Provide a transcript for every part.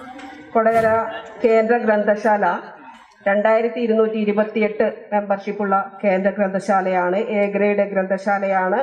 കൊടകര കേന്ദ്ര ഗ്രന്ഥശാല രണ്ടായിരത്തി ഇരുന്നൂറ്റി ഇരുപത്തിയെട്ട് മെമ്പർഷിപ്പുള്ള കേന്ദ്ര ഗ്രന്ഥശാലയാണ് എ ഗ്രേഡ് ഗ്രന്ഥശാലയാണ്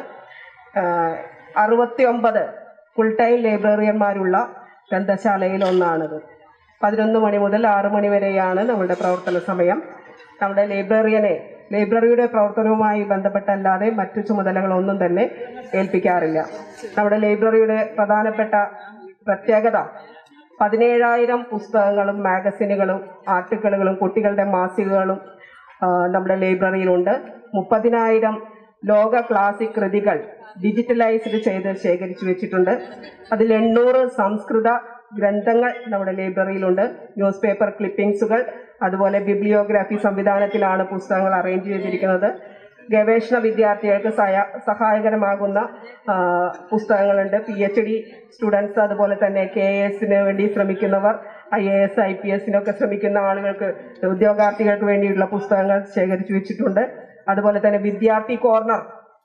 അറുപത്തി ഒമ്പത് ഫുൾ ടൈം ലൈബ്രറിയന്മാരുള്ള ഗ്രന്ഥശാലയിൽ ഒന്നാണിത് പതിനൊന്ന് മണി മുതൽ ആറ് മണി വരെയാണ് നമ്മുടെ പ്രവർത്തന സമയം നമ്മുടെ ലൈബ്രറിയനെ ലൈബ്രറിയുടെ പ്രവർത്തനവുമായി ബന്ധപ്പെട്ടല്ലാതെ മറ്റു ചുമതലകളൊന്നും തന്നെ ഏൽപ്പിക്കാറില്ല നമ്മുടെ ലൈബ്രറിയുടെ പ്രധാനപ്പെട്ട പ്രത്യേകത പതിനേഴായിരം പുസ്തകങ്ങളും മാഗസിനുകളും ആർട്ടിക്കിളുകളും കുട്ടികളുടെ മാസികകളും ആ, നമ്മുടെ ലൈബ്രറിയിലുണ്ട് മുപ്പതിനായിരം ലോക ക്ലാസിക് കൃതികൾ ഡിജിറ്റലൈസ്ഡ് ചെയ്ത് ശേഖരിച്ചു വെച്ചിട്ടുണ്ട് അതിൽ എണ്ണൂറ് സംസ്കൃത ഗ്രന്ഥങ്ങൾ നമ്മുടെ ലൈബ്രറിയിലുണ്ട് ന്യൂസ് പേപ്പർ ക്ലിപ്പിംഗ്സുകൾ അതുപോലെ ബിബ്ലിയോഗ്രാഫി സംവിധാനത്തിലാണ് പുസ്തകങ്ങൾ അറേഞ്ച് ചെയ്തിരിക്കുന്നത് ഗവേഷണ വിദ്യാർത്ഥികൾക്ക് സയ- സഹായകരമാകുന്ന ആ, പുസ്തകങ്ങളുണ്ട് പി എച്ച് ഡി സ്റ്റുഡൻസ് അതുപോലെ തന്നെ കെ എസിന് വേണ്ടി ശ്രമിക്കുന്നവർ I A S I P എസിനൊക്കെ ശ്രമിക്കുന്ന ആളുകൾക്ക് ഉദ്യോഗാർത്ഥികൾക്ക് വേണ്ടിയിട്ടുള്ള പുസ്തകങ്ങൾ ശേഖരിച്ചു വെച്ചിട്ടുണ്ട് അതുപോലെ തന്നെ വിദ്യാർത്ഥി കോർണർ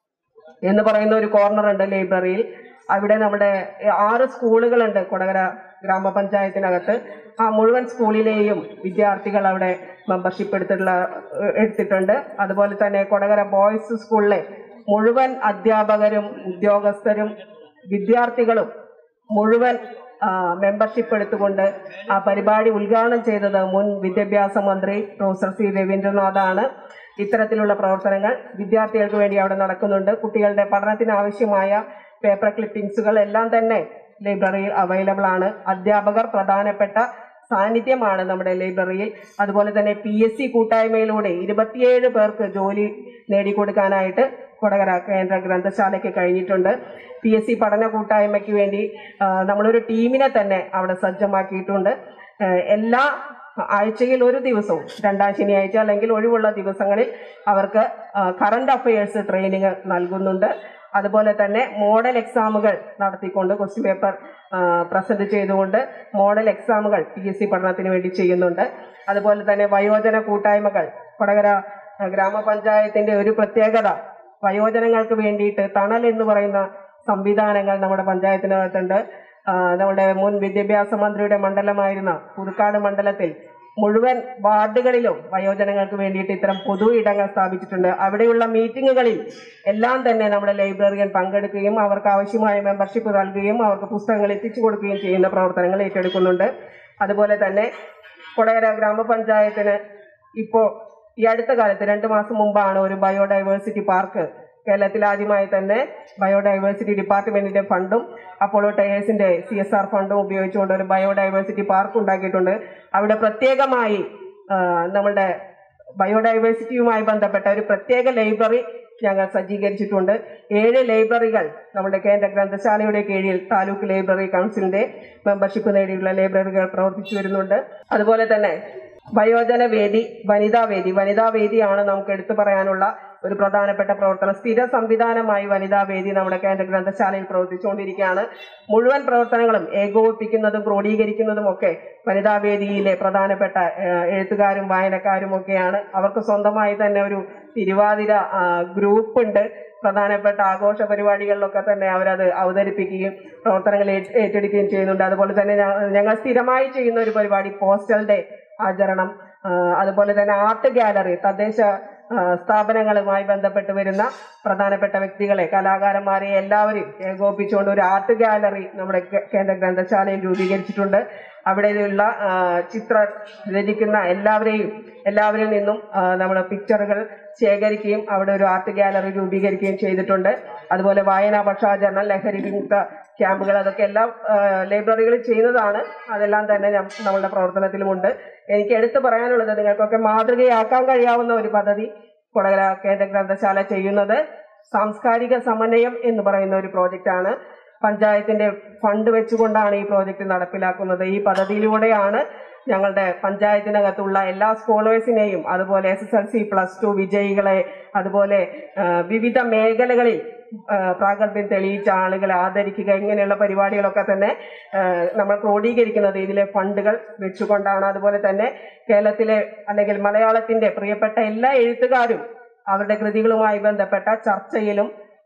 എന്ന് പറയുന്ന ഒരു കോർണർ ഉണ്ട് ലൈബ്രറിയിൽ അവിടെ നമ്മുടെ ആറ് സ്കൂളുകളുണ്ട് കൊടകര ഗ്രാമപഞ്ചായത്തിനകത്ത് ആ മുഴുവൻ സ്കൂളിലെയും വിദ്യാർത്ഥികൾ അവിടെ മെമ്പർഷിപ്പ് എടുത്തിട്ടുള്ള എടുത്തിട്ടുണ്ട് അതുപോലെ തന്നെ കൊടകര ബോയ്സ് സ്കൂളിലെ മുഴുവൻ അധ്യാപകരും ഉദ്യോഗസ്ഥരും വിദ്യാർത്ഥികളും മുഴുവൻ മെമ്പർഷിപ്പ് എടുത്തുകൊണ്ട് ആ പരിപാടി ഉദ്ഘാടനം ചെയ്തത് മുൻ വിദ്യാഭ്യാസ മന്ത്രി പ്രൊഫസർ സി രവീന്ദ്രനാഥാണ് ഇത്തരത്തിലുള്ള പ്രവർത്തനങ്ങൾ വിദ്യാർത്ഥികൾക്ക് വേണ്ടി അവിടെ നടക്കുന്നുണ്ട് കുട്ടികളുടെ പഠനത്തിന് ആവശ്യമായ പേപ്പർ ക്ലിപ്പിംഗ്സുകൾ എല്ലാം തന്നെ ലൈബ്രറിയിൽ അവൈലബിൾ ആണ് അധ്യാപകർ പ്രധാനപ്പെട്ട സാന്നിധ്യമാണ് നമ്മുടെ ലൈബ്രറിയിൽ അതുപോലെ തന്നെ പി എസ് സി കൂട്ടായ്മയിലൂടെ ഇരുപത്തിയേഴ് പേർക്ക് ജോലി നേടിക്കൊടുക്കാനായിട്ട് കൊടകര കേന്ദ്ര ഗ്രന്ഥശാലയ്ക്ക് കഴിഞ്ഞിട്ടുണ്ട് പി എസ് സി പഠന കൂട്ടായ്മയ്ക്ക് വേണ്ടി ആ, നമ്മളൊരു ടീമിനെ തന്നെ അവിടെ സജ്ജമാക്കിയിട്ടുണ്ട് ആ, എല്ലാ ആഴ്ചയിൽ ഒരു ദിവസവും രണ്ടാം ശനിയാഴ്ച അല്ലെങ്കിൽ ഒഴിവുള്ള ദിവസങ്ങളിൽ അവർക്ക് കറണ്ട് അഫയേഴ്സ് ട്രെയിനിങ് നൽകുന്നുണ്ട് അതുപോലെ തന്നെ മോഡൽ എക്സാമുകൾ നടത്തിക്കൊണ്ട് ക്വസ്റ്റ്യൻ പേപ്പർ പ്രസന്റ് ചെയ്തുകൊണ്ട് മോഡൽ എക്സാമുകൾ പി എസ് സി പഠനത്തിന് വേണ്ടി ചെയ്യുന്നുണ്ട് അതുപോലെ തന്നെ വയോജന കൂട്ടായ്മകൾ കൊടകര ആ, ഗ്രാമപഞ്ചായത്തിന്റെ ഒരു പ്രത്യേകത വയോജനങ്ങൾക്ക് വേണ്ടിയിട്ട് തണൽ എന്ന് പറയുന്ന സംവിധാനങ്ങൾ നമ്മുടെ പഞ്ചായത്തിനകത്തുണ്ട് ആ, നമ്മുടെ മുൻ വിദ്യാഭ്യാസ മന്ത്രിയുടെ മണ്ഡലമായിരുന്ന പുതുക്കാട് മണ്ഡലത്തിൽ മുഴുവൻ വാർഡുകളിലും വയോജനങ്ങൾക്ക് വേണ്ടിയിട്ട് ഇത്തരം പൊതു ഇടങ്ങൾ സ്ഥാപിച്ചിട്ടുണ്ട് അവിടെയുള്ള മീറ്റിങ്ങുകളിൽ എല്ലാം തന്നെ നമ്മുടെ ലൈബ്രറിയൻ പങ്കെടുക്കുകയും അവർക്ക് ആവശ്യമായ മെമ്പർഷിപ്പ് നൽകുകയും അവർക്ക് പുസ്തകങ്ങൾ എത്തിച്ചു കൊടുക്കുകയും ചെയ്യുന്ന പ്രവർത്തനങ്ങൾ ഏറ്റെടുക്കുന്നുണ്ട് അതുപോലെ തന്നെ കൊടകര ഗ്രാമപഞ്ചായത്തിന് ഇപ്പോൾ ഈ അടുത്ത കാലത്ത് രണ്ട് മാസം മുമ്പാണ് ഒരു ബയോഡൈവേഴ്സിറ്റി പാർക്ക് കേരളത്തിൽ ആദ്യമായി തന്നെ ബയോഡൈവേഴ്സിറ്റി ഡിപ്പാർട്ട്മെന്റിന്റെ ഫണ്ടും അപ്പോളോ ടയേഴ്സിന്റെ സി എസ് ആർ ഫണ്ടും ഉപയോഗിച്ചുകൊണ്ട് ഒരു ബയോഡൈവേഴ്സിറ്റി പാർക്ക് ഉണ്ടാക്കിയിട്ടുണ്ട് അവിടെ പ്രത്യേകമായി ആ, നമ്മളുടെ ബയോഡൈവേഴ്സിറ്റിയുമായി ബന്ധപ്പെട്ട ഒരു പ്രത്യേക ലൈബ്രറി ഞങ്ങൾ സജ്ജീകരിച്ചിട്ടുണ്ട് ഏഴ് ലൈബ്രറികൾ നമ്മുടെ കേന്ദ്ര ഗ്രന്ഥശാലയുടെ കീഴിൽ താലൂക്ക് ലൈബ്രറി കൗൺസിലിന്റെ മെമ്പർഷിപ്പ് നേടിയുള്ള ലൈബ്രറികൾ പ്രവർത്തിച്ചു വരുന്നുണ്ട് അതുപോലെ തന്നെ വയോജന വേദി വനിതാ വേദി വനിതാ വേദിയാണ് നമുക്ക് എടുത്തു പറയാനുള്ള ഒരു പ്രധാനപ്പെട്ട പ്രവർത്തനം സ്ഥിര സംവിധാനമായി വനിതാ വേദി നമ്മുടെ കേന്ദ്ര ഗ്രന്ഥശാലയിൽ പ്രവർത്തിച്ചുകൊണ്ടിരിക്കുകയാണ് മുഴുവൻ പ്രവർത്തനങ്ങളും ഏകോപിപ്പിക്കുന്നതും ക്രോഡീകരിക്കുന്നതും ഒക്കെ വനിതാ വേദിയിലെ പ്രധാനപ്പെട്ട ഏഹ്, എഴുത്തുകാരും വായനക്കാരും ഒക്കെയാണ് അവർക്ക് സ്വന്തമായി തന്നെ ഒരു തിരുവാതിര ആ, ഗ്രൂപ്പ് ഉണ്ട് പ്രധാനപ്പെട്ട ആഘോഷ പരിപാടികളിലൊക്കെ തന്നെ അവരത് അവതരിപ്പിക്കുകയും പ്രവർത്തനങ്ങൾ ഏറ്റ് ഏറ്റെടുക്കുകയും ചെയ്യുന്നുണ്ട് അതുപോലെ തന്നെ ഞ- ഞങ്ങൾ സ്ഥിരമായി ചെയ്യുന്ന ഒരു പരിപാടി പോസ്റ്റൽ ഡേ ആചരണം ആ, അതുപോലെ തന്നെ ആർട്ട് ഗാലറി തദ്ദേശ ആ, സ്ഥാപനങ്ങളുമായി ബന്ധപ്പെട്ട് വരുന്ന പ്രധാനപ്പെട്ട വ്യക്തികളെ കലാകാരന്മാരെ എല്ലാവരെയും ഏകോപിച്ചുകൊണ്ട് ഒരു ആർട്ട് ഗാലറി നമ്മുടെ കേ- കേന്ദ്ര ഗ്രന്ഥശാലയിൽ രൂപീകരിച്ചിട്ടുണ്ട് അവിടെയുള്ള ആ, ചിത്ര രചിക്കുന്ന എല്ലാവരെയും എല്ലാവരിൽ നിന്നും നമ്മൾ പിക്ചറുകൾ ശേഖരിക്കുകയും അവിടെ ഒരു ആർട്ട് ഗാലറി രൂപീകരിക്കുകയും ചെയ്തിട്ടുണ്ട് അതുപോലെ വായനാ പക്ഷാചരണം ലഹരി വിമുക്ത ക്യാമ്പുകൾ അതൊക്കെ എല്ലാം ലൈബ്രറികളിൽ ചെയ്യുന്നതാണ് അതെല്ലാം തന്നെ ഞം- നമ്മളുടെ പ്രവർത്തനത്തിലുമുണ്ട് എനിക്ക് എടുത്തു പറയാനുള്ളത് നിങ്ങൾക്കൊക്കെ മാതൃകയാക്കാൻ കഴിയാവുന്ന ഒരു പദ്ധതി കൊടകര കേന്ദ്ര ഗ്രന്ഥശാല ചെയ്യുന്നത് സാംസ്കാരിക സമന്വയം എന്ന് പറയുന്ന ഒരു പ്രോജക്റ്റാണ് പഞ്ചായത്തിന്റെ ഫണ്ട് വെച്ചുകൊണ്ടാണ് ഈ പ്രോജക്റ്റ് നടപ്പിലാക്കുന്നത് ഈ പദ്ധതിയിലൂടെയാണ് ഞങ്ങളുടെ പഞ്ചായത്തിനകത്തുള്ള എല്ലാ സ്കോളേഴ്സിനെയും അതുപോലെ S S L C plus two വിജയികളെ അതുപോലെ ആ, വിവിധ മേഖലകളിൽ ആ, പ്രാഗൽഭ്യം തെളിയിച്ച ആളുകളെ ആദരിക്കുക ഇങ്ങനെയുള്ള പരിപാടികളൊക്കെ തന്നെ ആ, നമ്മൾ ക്രോഡീകരിക്കുന്നത് ഇതിലെ ഫണ്ടുകൾ വെച്ചുകൊണ്ടാണ് അതുപോലെ തന്നെ കേരളത്തിലെ അല്ലെങ്കിൽ മലയാളത്തിന്റെ പ്രിയപ്പെട്ട എല്ലാ എഴുത്തുകാരും അവരുടെ കൃതികളുമായി ബന്ധപ്പെട്ട ചർച്ചയിലും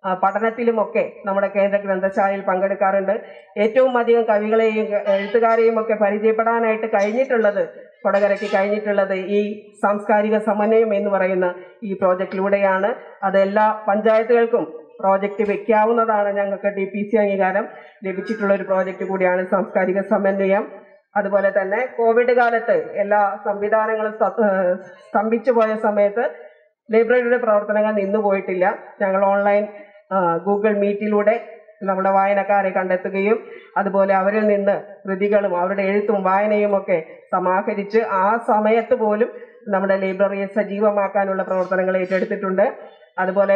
ആ, പഠനത്തിലുമൊക്കെ നമ്മുടെ കേന്ദ്ര ഗ്രന്ഥശാലയിൽ പങ്കെടുക്കാറുണ്ട് ഏറ്റവും അധികം കവികളെയും എഴുത്തുകാരെയും ഒക്കെ പരിചയപ്പെടാനായിട്ട് കഴിഞ്ഞിട്ടുള്ളത് കൊടകരയ്ക്ക് കഴിഞ്ഞിട്ടുള്ളത് ഈ സാംസ്കാരിക സമന്വയം എന്ന് പറയുന്ന ഈ പ്രോജക്റ്റിലൂടെയാണ് അത് എല്ലാ പഞ്ചായത്തുകൾക്കും പ്രോജക്റ്റ് വെക്കാവുന്നതാണ് ഞങ്ങൾക്ക് ഡി പി സി അംഗീകാരം ലഭിച്ചിട്ടുള്ള ഒരു പ്രോജക്റ്റ് കൂടിയാണ് സാംസ്കാരിക സമന്വയം അതുപോലെ തന്നെ കോവിഡ് കാലത്ത് എല്ലാ സംവിധാനങ്ങളും സ്ത- ഏഹ് സ്തംഭിച്ചു പോയ സമയത്ത് ലൈബ്രറിയുടെ പ്രവർത്തനങ്ങൾ നിന്നു പോയിട്ടില്ല ഞങ്ങൾ ഓൺലൈൻ ആ, ഗൂഗിൾ മീറ്റിലൂടെ നമ്മുടെ വായനക്കാരെ കണ്ടെത്തുകയും അതുപോലെ അവരിൽ നിന്ന് കൃതികളും അവരുടെ എഴുത്തും വായനയും ഒക്കെ സമാഹരിച്ച് ആ സമയത്ത് പോലും നമ്മുടെ ലൈബ്രറിയെ സജീവമാക്കാനുള്ള പ്രവർത്തനങ്ങൾ ഏറ്റെടുത്തിട്ടുണ്ട് അതുപോലെ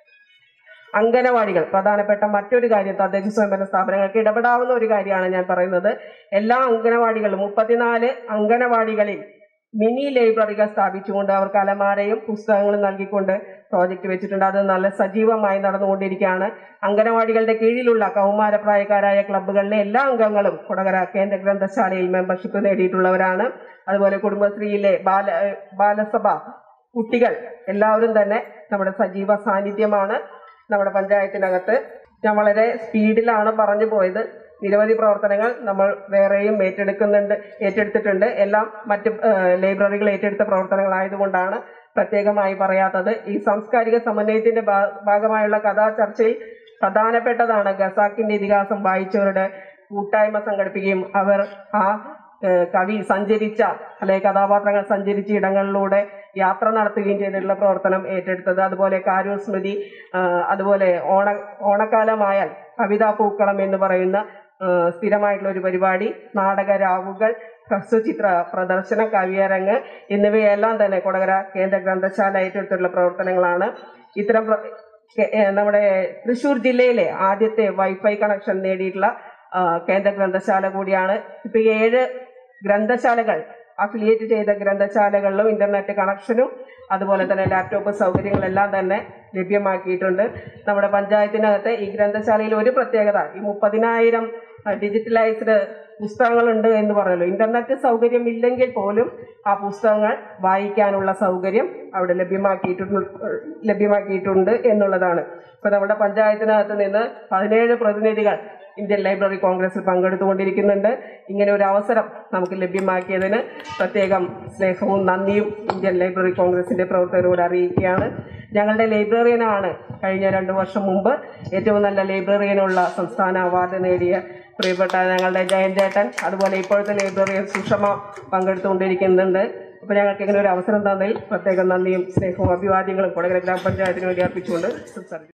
അംഗനവാടികൾ പ്രധാനപ്പെട്ട മറ്റൊരു കാര്യം തദ്ദേശ സ്വയംഭരണ സ്ഥാപനങ്ങൾക്ക് ഇടപെടാവുന്ന ഒരു കാര്യമാണ് ഞാൻ പറയുന്നത് എല്ലാ അംഗനവാടികളും മുപ്പത്തിനാല് അംഗനവാടികളിൽ മിനി ലൈബ്രറികൾ സ്ഥാപിച്ചുകൊണ്ട് അവർക്ക് അലമാരയും പുസ്തകങ്ങളും നൽകിക്കൊണ്ട് പ്രോജക്റ്റ് വെച്ചിട്ടുണ്ട് അത് നല്ല സജീവമായി നടന്നുകൊണ്ടിരിക്കുകയാണ് അംഗനവാടികളുടെ കീഴിലുള്ള കൗമാരപ്രായക്കാരായ ക്ലബ്ബുകളിലെ എല്ലാ അംഗങ്ങളും കൊടകര കേന്ദ്ര ഗ്രന്ഥശാലയിൽ മെമ്പർഷിപ്പ് നേടിയിട്ടുള്ളവരാണ് അതുപോലെ കുടുംബശ്രീയിലെ ബാല ബാലസഭ കുട്ടികൾ എല്ലാവരും തന്നെ നമ്മുടെ സജീവ സാന്നിധ്യമാണ് നമ്മുടെ പഞ്ചായത്തിനകത്ത് ഞാൻ വളരെ സ്പീഡിലാണ് പറഞ്ഞു പോയത് നിരവധി പ്രവർത്തനങ്ങൾ നമ്മൾ വേറെയും ഏറ്റെടുക്കുന്നുണ്ട് ഏറ്റെടുത്തിട്ടുണ്ട് എല്ലാം മറ്റ് ഏഹ്, ലൈബ്രറികൾ ഏറ്റെടുത്ത പ്രവർത്തനങ്ങളായതുകൊണ്ടാണ് പ്രത്യേകമായി പറയാത്തത് ഈ സാംസ്കാരിക സമന്വയത്തിന്റെ ഭാ- ഭാഗമായുള്ള കഥാ ചർച്ചയിൽ പ്രധാനപ്പെട്ടതാണ് ഖസാക്കിന്റെ ഇതിഹാസം വായിച്ചവരുടെ കൂട്ടായ്മ സംഘടിപ്പിക്കുകയും അവർ ആ ഏഹ്, കവി സഞ്ചരിച്ച അല്ലെങ്കിൽ കഥാപാത്രങ്ങൾ സഞ്ചരിച്ച ഇടങ്ങളിലൂടെ യാത്ര നടത്തുകയും ചെയ്തിട്ടുള്ള പ്രവർത്തനം ഏറ്റെടുത്തത് അതുപോലെ കാരൂർ സ്മൃതി ആ, അതുപോലെ ഓണ ഓണക്കാലമായാൽ കവിതാ പൂക്കളം എന്ന് പറയുന്ന ആ, സ്ഥിരമായിട്ടുള്ള ഒരു പരിപാടി നാടകരാവുകൾ ഹ്രസ്വചിത്ര പ്രദർശന കവിയരങ്ങ് എന്നിവയെല്ലാം തന്നെ കൊടകര കേന്ദ്ര ഗ്രന്ഥശാല ഏറ്റെടുത്തിട്ടുള്ള പ്രവർത്തനങ്ങളാണ് ഇത്തരം പ്ര- കെ- ഏ, നമ്മുടെ തൃശൂർ ജില്ലയിലെ ആദ്യത്തെ വൈഫൈ കണക്ഷൻ നേടിയിട്ടുള്ള ആ, കേന്ദ്ര ഗ്രന്ഥശാല കൂടിയാണ് ഇപ്പൊ ഈ ഏഴ് ഗ്രന്ഥശാലകൾ അഫിലിയേറ്റ് ചെയ്ത ഗ്രന്ഥശാലകളിലും ഇന്റർനെറ്റ് കണക്ഷനും അതുപോലെ തന്നെ ലാപ്ടോപ്പ് സൗകര്യങ്ങളെല്ലാം തന്നെ ലഭ്യമാക്കിയിട്ടുണ്ട് നമ്മുടെ പഞ്ചായത്തിനകത്ത് ഈ ഗ്രന്ഥശാലയിൽ ഒരു പ്രത്യേകത ഈ മുപ്പതിനായിരം ഡിജിറ്റലൈസ്ഡ് പുസ്തകങ്ങളുണ്ട് എന്ന് പറഞ്ഞല്ലോ ഇന്റർനെറ്റ് സൗകര്യം ഇല്ലെങ്കിൽ പോലും ആ പുസ്തകങ്ങൾ വായിക്കാനുള്ള സൗകര്യം അവിടെ ലഭ്യമാക്കിയിട്ടുണ്ട് ലഭ്യമാക്കിയിട്ടുണ്ട് എന്നുള്ളതാണ് ഇപ്പൊ നമ്മുടെ പഞ്ചായത്തിനകത്ത് നിന്ന് പതിനേഴ് പ്രതിനിധികൾ ഇന്ത്യൻ ലൈബ്രറി കോൺഗ്രസിൽ പങ്കെടുത്തുകൊണ്ടിരിക്കുന്നുണ്ട് ഇങ്ങനെ ഒരു അവസരം നമുക്ക് ലഭ്യമാക്കിയതിന് പ്രത്യേകം സ്നേഹവും നന്ദിയും ഇന്ത്യൻ ലൈബ്രറി കോൺഗ്രസിന്റെ പ്രവർത്തകരോട് അറിയിക്കുകയാണ് ഞങ്ങളുടെ ലൈബ്രറിയനാണ് കഴിഞ്ഞ രണ്ടു വർഷം മുമ്പ് ഏറ്റവും നല്ല ലൈബ്രറിയനുള്ള സംസ്ഥാന അവാർഡ് നേടിയ പ്രിയപ്പെട്ട ഞങ്ങളുടെ ജയൻ ചേട്ടൻ അതുപോലെ ഇപ്പോഴത്തെ ലൈബ്രറിയൻ സുഷമ പങ്കെടുത്തുകൊണ്ടിരിക്കുന്നുണ്ട് അപ്പോൾ ഞങ്ങൾക്ക് ഇങ്ങനെ ഒരു അവസരം തന്നതിൽ പ്രത്യേകം നന്ദിയും സ്നേഹവും അഭിവാദ്യങ്ങളും കൊടകര ഗ്രാമപഞ്ചായത്തിന് വേണ്ടി അർപ്പിച്ചുകൊണ്ട് സംസാരിക്കുന്നു